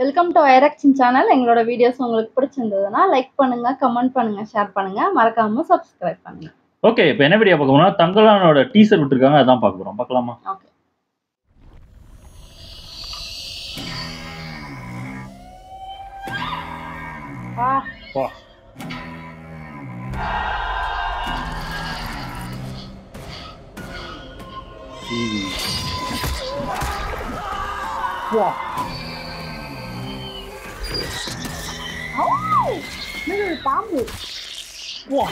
Welcome to ஐரக்ஷன் channel எங்களோட videos உங்களுக்கு பிடிச்சிருந்ததுன்னா லைக் பண்ணுங்க கமெண்ட் பண்ணுங்க ஷேர் பண்ணுங்க மறக்காம சப்ஸ்கிரைப் பண்ணுங்க ஓகே இப்போ என்ன வீடியோ பார்க்க போறோம்னா தங்கலானோட டீசர் விட்டுருக்காங்க அதான் பார்க்க போறோம் பார்க்கலாமா ஓகே வா வா வா இது பாம்பு வா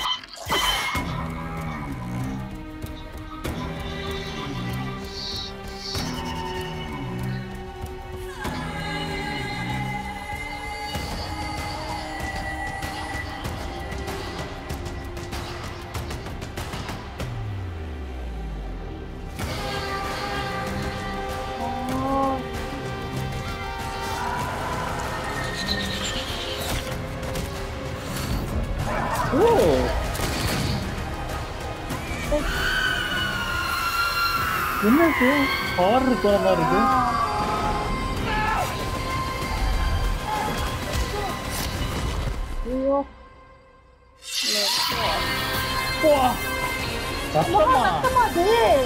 ஓ என்ன இது ஹார் இருக்கிற மாதிரி இருக்கு ஐயோ வா சத்தமா சத்தமா அது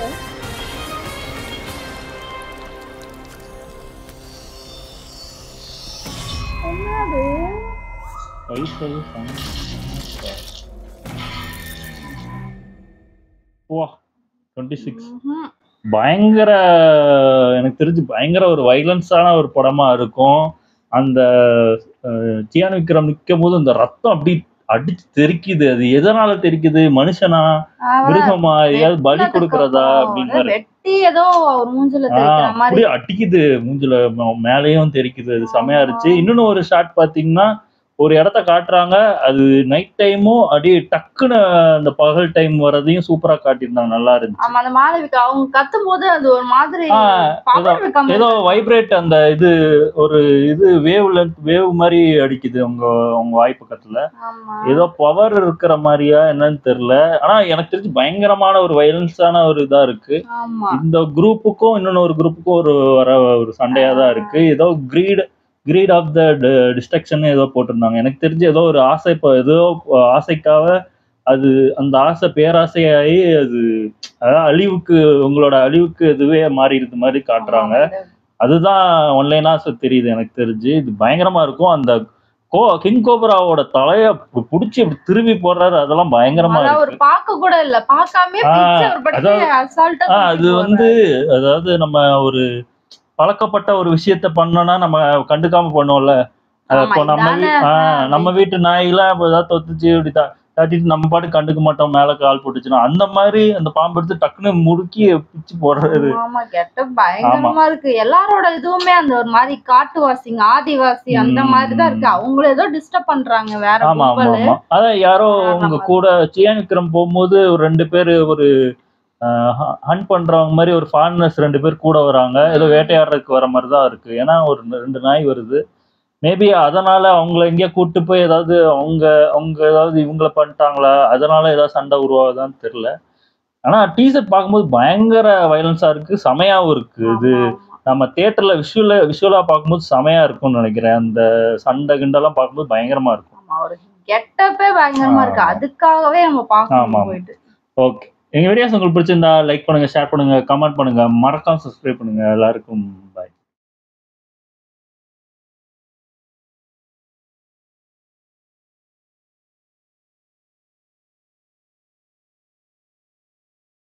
என்னது வைஃபை வா டுவெண்ட்டி சிக்ஸ் ம்ஹும். பயங்கர எனக்கு தெரிஞ்சு பயங்கர ஒரு வைலன்ஸான ஒரு படமா இருக்கும் அந்த அஹ், சியான் விக்ரம் நிற்கும் போது அந்த ரத்தம் அப்படி அடிச்சு தெறிக்குது அது எதனால தெறிக்குது மனுஷனா அவன் மிருகமா எதையாவது பலி வெட்டினதுக்கு கொடுக்கறதா அப்புறம் அப்படின்னு அதை வெட்டி ஏதோ ஒரு மூஞ்சில ஆஹ் தெரிக்கிற மாதிரி அப்படியே அடிக்குது மூஞ்சில ம- மேலேயும் தெரிக்குது அது செமையா இருந்துச்சு இன்னொன்னு ஒரு ஷாட் பாத்தீங்கன்னா ஒரு இடத்த காட்டுறாங்க அது நைட் டைமும் அப்படியே டக்குன்னு அந்த பகல் டைம் வரதையும் சூப்பரா காட்டியிருந்தாங்க நல்லா இருந்துச்சு ஆமா அந்த மாளவிகா அவங்க கத்தும் போது அது ஒரு மாதிரி ஆ, பவர் இருக்காம ஏதோ வைப்ரேட் அந்த இது ஒரு இது வேவ் லென்த் வேவ் மாதிரி அடிக்குது உங்க உங்க வாய் பக்கத்துல ஆமா ஏதோ பவர் இருக்கிற மாதிரியா என்னன்னு தெரியல ஆனா எனக்கு தெரிஞ்சு பயங்கரமான ஒரு வைலன்ஸான ஒரு இதா இருக்கு ஆமா இந்த குரூப்புக்கும் இன்னொன்னு ஒரு குரூப்புக்கும் ஒரு வர ஒரு சண்டையா தான் இருக்கு ஏதோ creed creed of the destruction ஏதோ போட்டிருந்தாங்க எனக்கு தெரிஞ்சு ஏதோ ஒரு ஆசை இப்போ ஏதோ ஆசைக்காக அது அந்த ஆசை பேராசையாகி அது அதாவது அழிவுக்கு உங்களோட அழிவுக்கு இதுவே மாறிடுது மாதிரி காட்டுறாங்க அதுதான் ஒன்லைனா தெரியுது எனக்கு தெரிஞ்சு இது பயங்கரமா இருக்கும் அந்த கோ கிங் கோபராவோட தலைய புடிச்சு இப்படி திரும்பி போடுறாரு அதெல்லாம் பயங்கரமா அதான் இருக்கு ஒரு பாக்க கூட இல்ல பாக்காம ஆ, பிச்சு ஒரு பட்டு அதாவது- அசால்ட்டா ஆ, அது வந்து அதாவது நம்ம ஒரு பழக்கப்பட்ட ஒரு விஷயத்த பண்ணோம்னா நம்ம கண்டுக்காம பண்ணுவோம்ல அது ஆமா, இப்போ நம்ம வீ- இதானே, ஆ, ஆ, நம்ம வீட்டு நாயெல்லாம் இப்போ ஏதாவது தொத்துச்சு இப்படி தா- தட்டிட்டு நம்ம பாட்டு கண்டுக்க மாட்டோம் மேல கால் போட்டுச்சுன்னா அந்த மாதிரி அந்த பாம்பு எடுத்து டக்குன்னு முறுக்கி பிச்சு போடுறது ஆமா கெட்ட பயங்கரமா இருக்கு எல்லாரோட இதுவுமே அந்த ஒரு மாதிரி காட்டுவாசிங்க ஆதிவாசி அந்த ம். மாதிரி தான் இருக்கு அவங்கள ஏதோ டிஸ்டர்ப் பண்றாங்க வேற ஆமா ஆமா கும்பலு ஆமா அதான் யாரோ ஆமா, உங்க ஆமா. கூட சியான் விக்ரம் போகும்போது ஒரு ரெண்டு பேர் ஒரு ஹண்ட் பண்றவங்க மாதிரி ஒரு ஃபாரினர்ஸ் ரெண்டு பேர் கூட வராங்க ஏதோ ம். வேட்டையாடுறதுக்கு வர மாதிரி தான் இருக்கு ஏன்னா ஒரு ரெண்டு- ரெண்டு நாய் வருது மேபி அதனால அவங்கள எங்கேயோ கூட்டு போய் ஏதாவது அவங்க அவங்க ஏதாவது இவங்கள பண்ணிட்டாங்களா அதனால ஏதாவது சண்டை உருவாகுதான்னு தெரியல ஆனா டீசர்ட் பார்க்கும்போது பயங்கர வயலன்ஸா இருக்கு செமையாவும் இருக்கு இது ஆமா, ஆமா. நம்ம தியேட்டர்ல விஷுவல விஷுவலா பார்க்கும்போது செமையா இருக்கும்னு நினைக்கிறேன் அந்த சண்டை கிண்டெல்லாம் பார்க்கும்போது பயங்கரமா இருக்கும் ஆமா ஒரு கெட்டப்பே பயங்கரமா இருக்கு ஆமா. அதுக்காகவே நம்ம ஆமா, பார்க்கணும் ஆமா. போயிட்டு ஓகே எங்க வீடியோஸ் உங்களுக்கு பிடிச்சிருந்தா லைக் பண்ணுங்க ஷேர் பண்ணுங்க கமெண்ட் பண்ணுங்க மறக்காம சப்ஸ்கிரைப் பண்ணுங்க எல்லாருக்கும்